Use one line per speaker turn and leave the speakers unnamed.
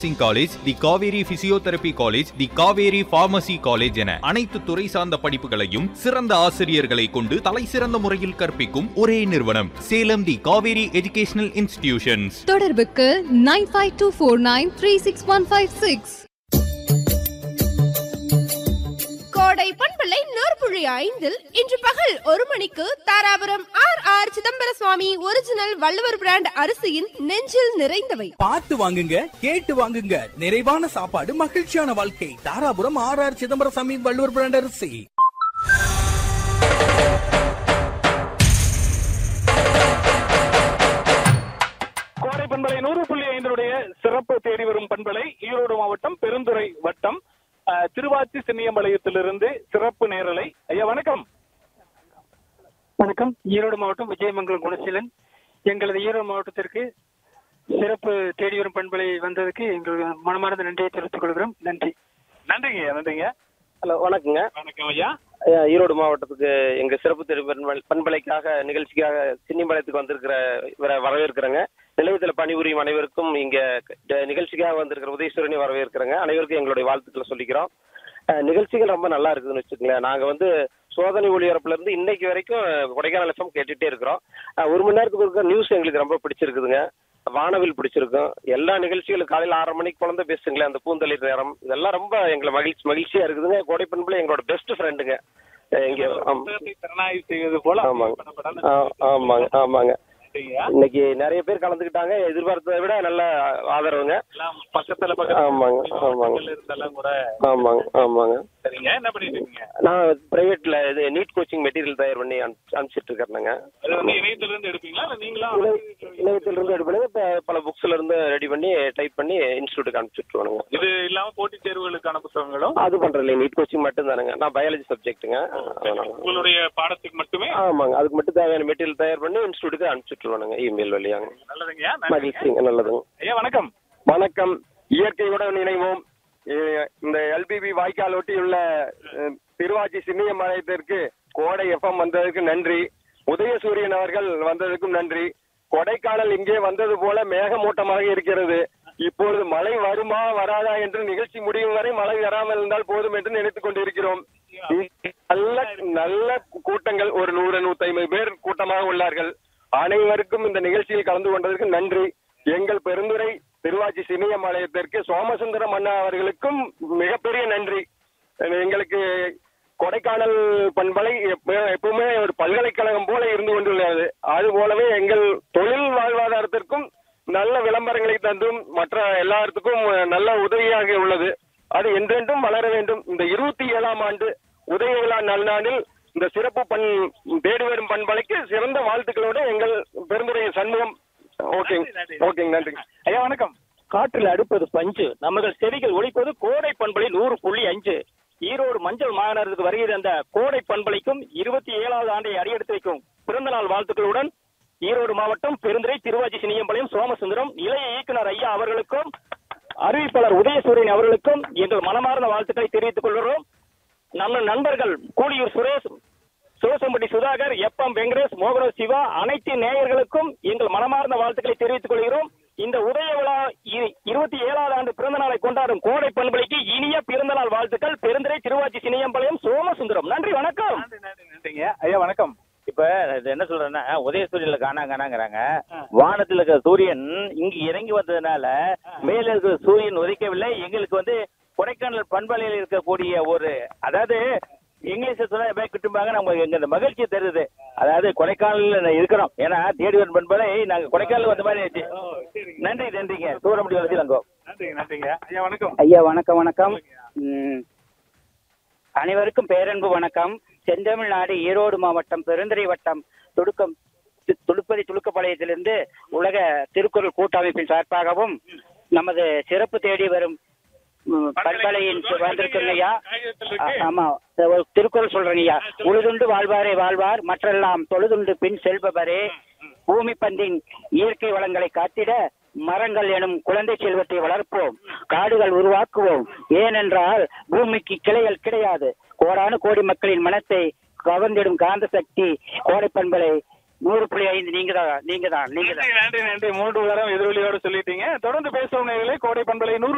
Nursing college the Kaveri physiotherapy college the Kaveri pharmacy college என அனைத்து துறை சார்ந்த படிப்புகளையும் சிறந்த ஆசிரியர்களை கொண்டு தலை சிறந்த முறையில் கற்பிக்கும் ஒரே நிறுவனம் Salem the Kaveri educational institutions
தொடர்புக்கு nine five two four nine three six one five six
Kodai பண்பலை நூற்புழி ஐந்தில் இன்று பகல் ஒரு மணிக்கு Dharapuram R R Chidambara Swami original Valluvar brand அரிசியின் நெஞ்சில் நிறைந்தவை
பார்த்து வாங்குங்க கேட்டு வாங்குங்க நிறைவான சாப்பாடு மகிழ்ச்சியான வாழ்க்கை Dharapuram R R Chidambaraswamy Valluvar brand அரிசி
கோடை பண்பலை நூறு புள்ளி ஐந்தருடைய சிறப்பு தேடி வரும் பண்பலை ஈரோடு மாவட்டம் பெருந்துறை வட்டம் அஹ், திருவாச்சி சின்னியம்பாளையத்திலிருந்து சிறப்பு நேரலை ஐயா வணக்கம்
வணக்கம் ஈரோடு மாவட்டம் விஜயமங்கலம் குணசீலன் எங்களது ஈரோடு மாவட்டத்திற்கு சிறப்பு தேடி வரும் பண்பலை வந்ததுக்கு எங்களுக்கு மனமார்ந்த நன்றியை தெரிவித்துக் கொள்கிறோம் நன்றி
நன்றிங்க ஐயா, நன்றிங்க
ஹலோ வணக்கங்க
வணக்கம் ஐயா
ஐயா, ஈரோடு மாவட்டத்துக்கு எங்க சிறப்பு தெரு பண்பலை- பண்பலைக்காக நிகழ்ச்சிக்காக சின்னிம்பாளையத்துக்கு வந்திருக்கிற இவரை வரவேற்கிறேங்க நிலையத்தில் பணிபுரியும் அனைவருக்கும் இங்க ட- நிகழ்ச்சிக்காக வந்திருக்கிற உதயசுரனை வரவேற்கிறேங்க அனைவருக்கும் எங்களுடைய வாழ்த்துக்களை சொல்லிக்கிறோம் அஹ், நிகழ்ச்சிகள் ரொம்ப நல்லா இருக்குதுன்னு வச்சுக்கோங்களேன் நாங்க வந்து சோதனை ஒளிபரப்புல இருந்து இன்னைக்கு வரைக்கும் கொடைக்கானல் எஃப்எம் கேட்டுட்டே இருக்கிறோம் அஹ், ஒரு மணி நேரத்துக்கு இருக்க நியூஸ் எங்களுக்கு ரொம்ப பிடிச்சிருக்குதுங்க வானவில் பிடிச்சிருக்கும் எல்லா நிகழ்ச்சிகளும் காலையில் ஆறரை மணிக்கு குழந்தை பேசுங்களேன் அந்த பூந்தளிர் நேரம் இதெல்லாம் ரொம்ப எங்களை மகிழ்ச்சி மகிழ்ச்சியா இருக்குதுங்க கோடை பண்புல எங்களோட பெஸ்ட் ஃப்ரெண்டுங்க இங்க ஆம்.
புத்தகத்தை திறனாய்வு செய்வது போல
ஆமாங்க
பண்ணப்படாத
ஆ, ஆமாங்க ஆமாங்க
நன்றிங்கய்யா.
இன்னைக்கு நிறைய பேர் கலந்துக்கிட்டாங்க எதிர்பார்த்ததை விட நல்ல ஆதரவுங்க
எல்லாம் பக்கத்துல பக்கத்துல
ஆமாங்க, ஆமாங்க.
பக்கத்துல இருந்தெல்லாம் கூட
ஆமாங்க ஆமாங்க
சரிங்க என்ன பண்ணிட்டு இருக்கீங்க
நான் பிரைவேட்ல இது நீட் கோச்சிங் மெட்டீரியல் தயார் பண்ணி அனுப்பிச்சு- அனுப்பிச்சிட்டு இருக்கேனுங்க
அது வந்து இணையத்துல இருந்து எடுப்பீங்களா இல்ல நீங்களா
இணையத்துல இருந்து ரெடி பண்ணி இப்ப பல புக்ஸ்ல இருந்து ரெடி பண்ணி டைப் பண்ணி இன்ஸ்டியூட்டுக்கு அனுப்பிச்சுட்டுருவானுங்க
இது இல்லாம போட்டித் தேர்வுகளுக்கான புத்தகங்களும்
அது பண்றதில்ல நீட் கோச்சிங் மட்டும் தானுங்க நான் பயாலஜி சப்ஜெக்ட்டுங்க
உங்களுடைய பாடத்துக்கு மட்டுமே
ஆமாங்க அதுக்கு மட்டும் தேவையான மெட்டீரியல் தயார் பண்ணி இன்ஸ்டியூட்டுக்கு அனுப்பிச்சுட்டுருவானுங்க இமெயில் வழியாங்க
நல்லதுங்கய்யா நன்றிங்க.
மகிழ்ச்சிங்க நல்லதுங்க
ஐயா வணக்கம்
வணக்கம் இயற்கையுடன் இணைவோம் இ- இந்த எல்பிபி வாய்க்கால் ஒட்டியுள்ள அஹ், திருவாச்சி சின்னியம்பாளையத்திற்கு கோடை எஃப்எம் வந்ததற்கு நன்றி உதயசூரியன் அவர்கள் வந்ததற்கும் நன்றி கொடைக்கானல் இங்கே வந்தது போல மேகமூட்டமாக இருக்கிறது இப்பொழுது மழை வருமா வராதா என்று நிகழ்ச்சி முடியும் வரை மழை வராமல் இருந்தால் போதும் என்று நினைத்துக் கொண்டிருக்கிறோம் நல்ல நல்ல கூட்டங்கள் ஒரு நூறு நூத்தி ஐம்பது பேர் கூட்டமாக உள்ளார்கள் அனைவருக்கும் இந்த நிகழ்ச்சியில் கலந்து கொண்டதற்கு நன்றி எங்கள் பெருந்துறை திருவாச்சி சினியம்பாளையத்திற்கு சோமசுந்தரம் அண்ணா அவர்களுக்கும் மிகப்பெரிய நன்றி எங்களுக்கு கொடைக்கானல் பண்பலை எப்ப- எப்பவுமே ஒரு பல்கலைக்கழகம் போல இருந்து கொண்டுள்ளது அது போலவே எங்கள் தொழில் வாழ்வாதாரத்திற்கும் நல்ல விளம்பரங்களை தந்தும் மற்ற எல்லாத்துக்கும் நல்ல உதவியாக உள்ளது அது என்றென்றும் வளர வேண்டும் இந்த இருபத்தி ஏழாம் ஆண்டு உதய விழா நல்நாளில் இந்த சிறப்பு பண் தேடி வரும் பண்பலைக்கு சிறந்த வாழ்த்துக்களோடு எங்கள் பெருந்துறை சண்முகம் ஓகேங்க ஓகேங்க நன்றி
ஐயா வணக்கம்
காற்றில் அடுப்பது பஞ்சு நமது செடிகள் ஒழிப்பது கோடை பண்பலை நூறு புள்ளி அஞ்சு ஈரோடு மஞ்சள் மாநகரத்துக்கு வருகை தந்த கோடை பண்பலைக்கும் இருபத்தி ஏழாவது ஆண்டை அடியெடுத்து வைக்கும் பிறந்தநாள் வாழ்த்துக்களுடன் ஈரோடு மாவட்டம் பெருந்துறை திருவாச்சி சினியம்பாளையம் சோமசுந்தரம் நிலைய இயக்குனர் ஐயா அவர்களுக்கும் அறிவிப்பாளர் உதயசூரியன் அவர்களுக்கும் எங்கள் மனமார்ந்த வாழ்த்துக்களை தெரிவித்துக் கொள்கிறோம் நம்ம நண்பர்கள் கூலியூர் சுரேஷ் சிவசம்பட்டி சுதாகர் எப்எம் வெங்கடேஷ் மோகன சிவா அனைத்து நேயர்களுக்கும் எங்கள் மனமார்ந்த வாழ்த்துக்களை தெரிவித்துக் கொள்கிறோம் இந்த உதய விழா இ- இருபத்தி ஏழாவது ஆண்டு பிறந்த நாளை கொண்டாடும் கோடை பண்பலைக்கு இனிய பிறந்த நாள் வாழ்த்துக்கள் பெருந்துறை திருவாச்சி சினியம்பாளையம் சோமசுந்தரம் நன்றி வணக்கம்
நன்றி நன்றி நன்றிங்க ஐயா வணக்கம்
இப்ப இது என்ன சொல்றேன்னா உதயசூரியன்ல காணா காணாங்கிறாங்க வானத்துல இருக்கிற சூரியன் இங்க இறங்கி வந்ததுனால மேல இருக்கிற சூரியன் உதைக்கவில்லை எங்களுக்கு வந்து கொடைக்கானல் பண்பலையில் இருக்கக்கூடிய ஒரு அதாவது இங்கிலீஷ்ல சொன்னா எப்படியா கிட்டும்பாங்க நமக்கு எங்க இந்த மகிழ்ச்சி தருது அதாவது கொடைக்கானல்ல இருக்கிறோம் ஏன்னா தேடிவன் பண்பலை நாங்க கொடைக்கானல் வந்த மாதிரி ஆச்சு நன்றி நன்றிங்க தூரமுடி வளர்ச்சி
நன்றிங்க நன்றிங்க ஐயா வணக்கம்
ஐயா வணக்கம் வணக்கம் ம். அனைவருக்கும் பேரன்பு வணக்கம் செந்தமிழ்நாடு ஈரோடு மாவட்டம் பெருந்துறை வட்டம் துடுக்கம் து- துடுப்பதி துலுக்கப்பாளையத்திலிருந்து உலக திருக்குறள் கூட்டமைப்பின் சார்பாகவும் நமது சிறப்பு தேடி வரும் ம், பண்பலையின் வந்திருக்குங்க ஐயா ஆ- ஆமா ஒரு திருக்குறள் சொல்றேங்க ஐயா உழுதுண்டு வாழ்வாரே வாழ்வார் மற்றெல்லாம் தொழுதுண்டு பின் செல்பவரே பூமி பந்தின் இயற்கை வளங்களை காத்திட மரங்கள் எனும் குழந்தை செல்வத்தை வளர்ப்போம் காடுகள் உருவாக்குவோம் ஏனென்றால் பூமிக்கு கிளைகள் கிடையாது கோடானு கோடி மக்களின் மனத்தை கவர்ந்திடும் காந்த சக்தி கோடை பண்பலை நூறு புள்ளி ஐந்து நீங்க தான் நீங்க தான் நீங்க தான்
நன்றி நன்றி நன்றி மூன்று வாரம் எதிரொலியோடு சொல்லிட்டீங்க தொடர்ந்து பேசுவோம் நேயர்களே கோடை பண்பலை நூறு